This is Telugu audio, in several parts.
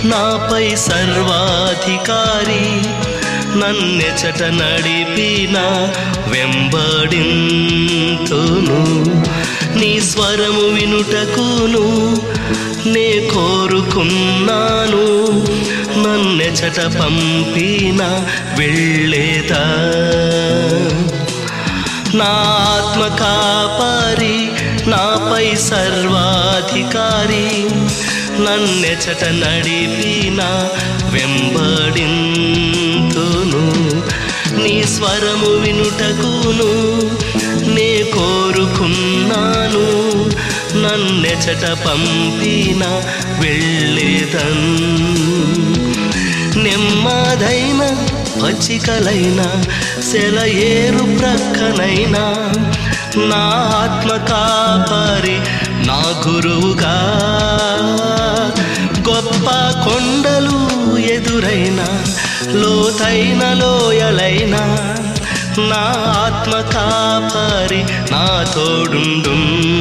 నాపై సర్వాధికారి నన్నెచట నడిపిన వెంబడింతును నీ స్వరము వినుటకును నే కోరుకున్నాను నన్నెచట పంపిన వెళ్ళేదా నా ఆత్మ కాపారి నాపై సర్వాధికారి నన్నెచట నడిపిన వెంబడింతును నీ స్వరము వినుటకును నే కోరుకున్నాను నన్నెచట పంపిన వెళ్ళేదన్ నెమ్మదైన పచ్చికలైన సెలయేరు ప్రక్కనైనా నా ఆత్మ కాపరి నా గురువుగా గొప్ప కొండలు ఎదురైన లోతైన లోయలైన నా ఆత్మ కాపరి నా తోడుండు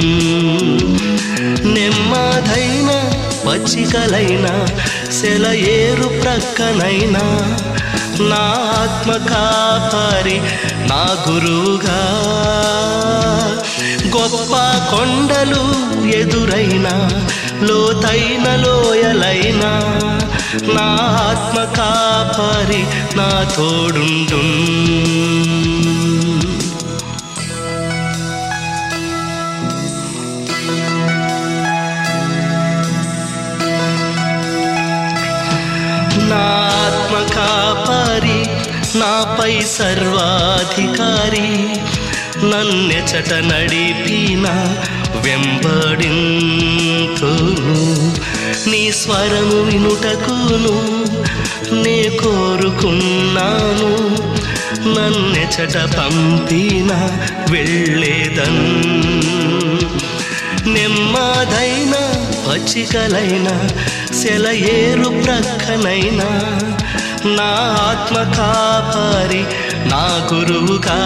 నెమ్మదైన పచ్చికలైన సెలయేరు ప్రక్కనైనా నా ఆత్మ కాపరి నా గురువుగా గొప్ప కొండలు ఎదురైన లోతైన లోయలైన నా ఆత్మ కాపరి నా తోడుండు నా ఆత్మ కాపరి నాపై సర్వాధికారి నన్నెచట నడిపిన వెంబడింతును నీ స్వరము వినుటకును నే కోరుకున్నాను నన్నెచట పంపిన వెళ్ళేదన్ నెమ్మదైన పచ్చికలైన సెలయేరు ప్రక్కనైనా నా ఆత్మ కాపరి నా గురువుగా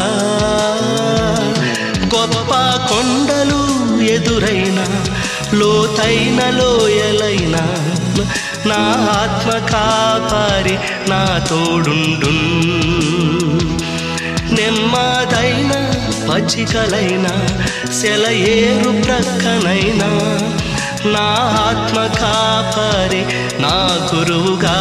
గొప్ప కొండలు ఎదురైన లోతైన లోయలైన నా ఆత్మ కాపరి నా తోడుండు నెమ్మదైన పచ్చికలైన సెలయేరు ప్రక్కనైనా నా ఆత్మ కాపరి నా గురువుగా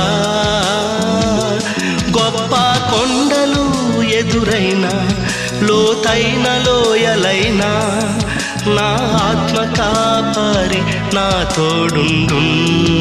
గొప్ప కొండలు ఎదురైన లోతైన లోయలైన నా ఆత్మ కాపరి నా తోడుండు